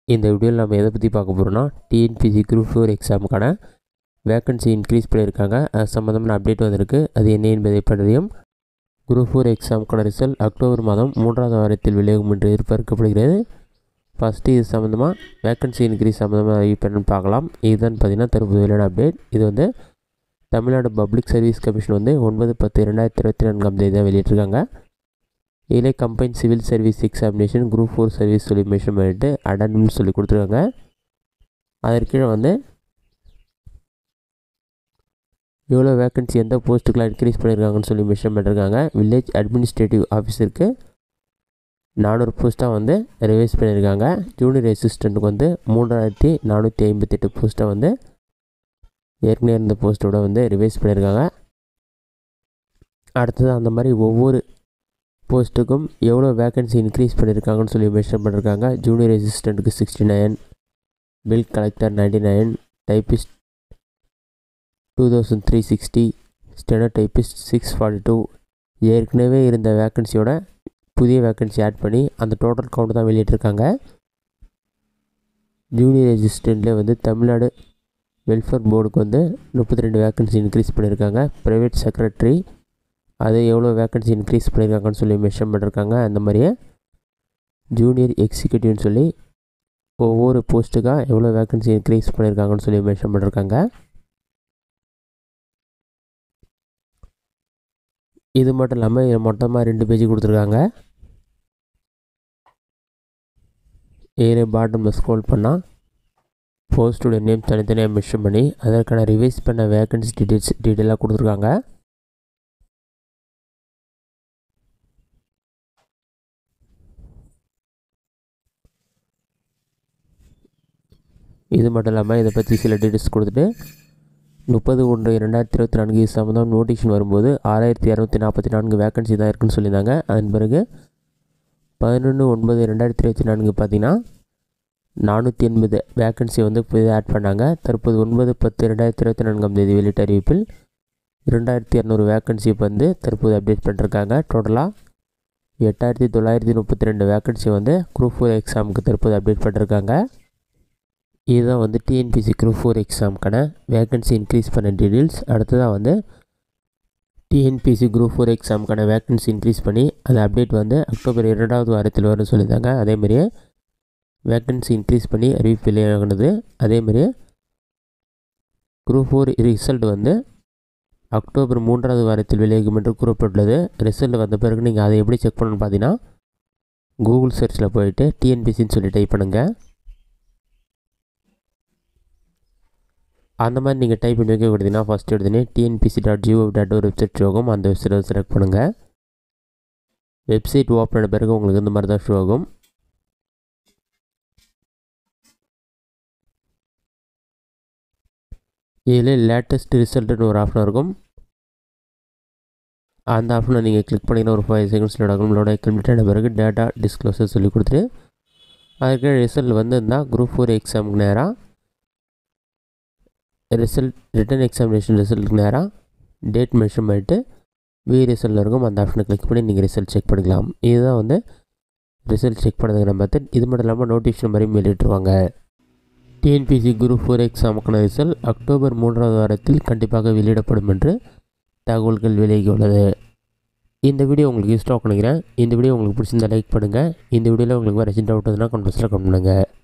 இந்த வீடியோவில் நம்ம எதை பற்றி பார்க்க போகிறோம்னா டிஎன்பிசி குரூப் ஃபோர் எக்ஸாமுக்கான வேக்கன்சி இன்க்ரீஸ் பண்ணியிருக்காங்க அது சம்மந்தமான அப்டேட் வந்திருக்கு அது என்ன என்பதை பற்றியும் குரூப் ஃபோர் எக்ஸாமுக்கான ரிசல்ட் அக்டோபர் மாதம் மூன்றாவது வாரத்தில் வெளியாகும் என்று எதிர்பார்க்கப்படுகிறது ஃபஸ்ட்டு இது சம்மந்தமாக வேக்கன்சி இன்க்ரீஸ் சம்மந்தமாக அறிவிப்பேன்னு பார்க்கலாம் இதுதான் பார்த்தீங்கன்னா தற்போது வெளியான அப்டேட் இது வந்து தமிழ்நாடு பப்ளிக் சர்வீஸ் கமிஷன் வந்து ஒன்பது பத்து ரெண்டாயிரத்தி இருபத்தி நான்காம் தேதி தான் வெளியிட்டிருக்காங்க இதில் combine civil service examination group four service சொல்லி மென்ஷன் பண்ணிட்டு அடன்னு சொல்லி கொடுத்துருக்காங்க அதற்கு கீழே வந்து எவ்வளோ வேக்கன்சி எந்த போஸ்ட்டுக்கெலாம் இன்க்ரீஸ் பண்ணியிருக்காங்கன்னு சொல்லி மென்ஷன் பண்ணியிருக்காங்க வில்லேஜ் அட்மினிஸ்ட்ரேட்டிவ் ஆஃபீஸருக்கு நானூறு போஸ்ட்டாக வந்து ரிவைஸ் பண்ணியிருக்காங்க ஜூனியர் அசிஸ்டண்ட்டுக்கு வந்து மூன்றாயிரத்தி நானூற்றி ஐம்பத்தெட்டு போஸ்ட்டை வந்து ஏற்கனவே இருந்த போஸ்ட்டோட வந்து ரிவைஸ் பண்ணியிருக்காங்க அடுத்தது அந்த மாதிரி ஒவ்வொரு போஸ்ட்டுக்கும் எவ்வளோ வேக்கன்சி இன்க்ரீஸ் பண்ணியிருக்காங்கன்னு சொல்லி மென்ஷன் பண்ணியிருக்காங்க ஜூனியர் அசிஸ்டண்ட்டுக்கு sixty nine bill collector ninety nine typist two thousand three sixty steno typist six forty two ஏற்கனவே இருந்த வேக்கன்சியோட புதிய வேக்கன்சி ஆட் பண்ணி அந்த டோட்டல் கவுண்ட் தான் வெளியிட்டிருக்காங்க ஜூனியர் அசிஸ்டண்ட்லேயே வந்து தமிழ்நாடு வெல்ஃபேர் போர்டுக்கு வந்து முப்பத்தி ரெண்டு வேக்கன்சி இன்க்ரீஸ் பண்ணியிருக்காங்க ப்ரைவேட் செக்ரட்டரி அது எவ்வளோ வேக்கன்சி இன்க்ரீஸ் பண்ணியிருக்காங்கன்னு சொல்லி மென்ஷன் பண்ணியிருக்காங்க அந்த மாதிரியே ஜூனியர் எக்ஸிக்யூட்டிவ்னு சொல்லி ஒவ்வொரு போஸ்ட்டுக்காக எவ்வளோ வேக்கன்சி இன்க்ரீஸ் பண்ணியிருக்காங்கன்னு சொல்லி மென்ஷன் பண்ணியிருக்காங்க இது மட்டும் இல்லாமல் இது மொத்தமாக ரெண்டு பேஜ் கொடுத்துருக்காங்க ஏழு பாட்டமில் ஸ்க்ரோல் பண்ணால் போஸ்டோட நேம் தனித்தனியாக மென்ஷன் பண்ணி அதற்கான ரிவைஸ் பண்ண வேக்கன்சி டீட்டெயில்ஸ் டீட்டெயிலாக கொடுத்துருக்காங்க இது மட்டும் இல்லாமல் இதை பற்றி சில டீட்டெயில்ஸ் கொடுத்துட்டு முப்பது ஒன்று ரெண்டாயிரத்தி இருபத்தி நான்கு இது சம்மந்தம் நோட்டிஃபிகேஷன் வரும்போது ஆறாயிரத்தி இரநூத்தி நாற்பத்தி நான்கு வேக்கன்சி தான் இருக்குன்னு சொல்லியிருந்தாங்க அதன் பிறகு பதினொன்று ஒன்பது ரெண்டாயிரத்தி இருபத்தி நான்கு பார்த்தீங்கன்னா நானூற்றி எண்பது வேக்கன்சி வந்து புதிதாக ஆட் பண்ணாங்க தற்போது ஒன்பது பத்து ரெண்டாயிரத்தி இருபத்தி நான்காம் தேதி வெளியிட்ட அறிவிப்பில் இரண்டாயிரத்தி இரநூறு வேக்கன்சி வந்து தற்போது அப்டேட் பண்ணிருக்காங்க டோட்டலாக எட்டாயிரத்தி தொள்ளாயிரத்தி முப்பத்தி ரெண்டு வேக்கன்சி வந்து குரூப் ஃபோர் எக்ஸாமுக்கு தற்போது அப்டேட் பண்ணிருக்காங்க இதுதான் வந்து டிஎன்பிசி குரூப் ஃபோர் எக்ஸாமுக்கான வேக்கன்சி இன்க்ரீஸ் பண்ண டீட்டெயில்ஸ் அடுத்ததாக வந்து டிஎன்பிசி குரூப் ஃபோர் எக்ஸாமுக்கான வேக்கன்சி இன்க்ரீஸ் பண்ணி அந்த அப்டேட் வந்து அக்டோபர் இரண்டாவது வாரத்தில் வரும்னு சொல்லியிருந்தாங்க அதேமாதிரியே வேக்கன்சி இன்க்ரீஸ் பண்ணி அறிவிப்பு வெளியாகினது அதேமாதிரியே குரூப் ஃபோர் ரிசல்ட் வந்து அக்டோபர் மூன்றாவது வாரத்தில் வெளியாகும் என்று கூறப்பட்டுள்ளது ரிசல்ட் வந்த பிறகு நீங்கள் அதை எப்படி செக் பண்ணணும்னு பார்த்தீங்கன்னா கூகுள் சர்ச்சில் போயிட்டு டிஎன்பிசின்னு சொல்லி டைப் பண்ணுங்கள் அந்த மாதிரி நீங்கள் டைப் பண்ணி வைக்க கொடுத்தீங்கன்னா ஃபஸ்ட் எடுத்துனே டிஎன்பிசி டாட் ஜிஓ டாட் ஒரு வெப்சைட் ஷோ ஆகும் அந்த வெப்சைட்டை செலக்ட் பண்ணுங்கள் வெப்சைட் ஓப்பன் ஆன பிறகு உங்களுக்கு இந்த மாதிரி தான் ஷோ ஆகும் இதில் லேட்டஸ்ட் ரிசல்ட்டுன்னு ஒரு ஆப்ஷன் இருக்கும் அந்த ஆப்ஷனை நீங்கள் கிளிக் பண்ணிங்கன்னா ஒரு ஃபைவ் செகண்ட்ஸ் லோட் ஆகும் லோட் ஆகி கம்ப்ளீட் ஆன பிறகு டேட்டா டிஸ்க்ளோசர் சொல்லி கொடுத்துட்டு அதுக்கு ரிசல்ட் வந்து இருந்தால் குரூப் ஃபோர் எக்ஸாமுக்கு நேராக ரிசல்ட் ரிட்டன் எக்ஸாமினேஷன் ரிசல்ட்டுக்கு நேராக டேட் மென்ஷன் பண்ணிவிட்டு வி ரிசல்ட்டில் இருக்கும் அந்த ஆப்ஷனை கிளிக் பண்ணி நீங்கள் ரிசல்ட் செக் பண்ணிக்கலாம் இதுதான் வந்து ரிசல்ட் செக் பண்ணுறதுக்கான மெத்தட் இது மட்டும் இல்லாமல் நோட்டிஃபிகேஷன் மாதிரியும் வெளியிட்டுருவாங்க டிஎன்பிசி குரூப் ஃபோர் எக்ஸாமுக்கான ரிசல்ட் அக்டோபர் மூன்றாவது வாரத்தில் கண்டிப்பாக வெளியிடப்படும் என்று தகவல்கள் வெளியாகியுள்ளது இந்த வீடியோ உங்களுக்கு யூஸ்டாக நினைக்கிறேன் இந்த வீடியோ உங்களுக்கு பிடிச்சிருந்தா லைக் பண்ணுங்கள் இந்த வீடியோவில் உங்களுக்கு வேறு சின்ன டவுட் இருந்தால் கமெண்ட் பாக்ஸில் கமெண்ட் பண்ணுங்கள்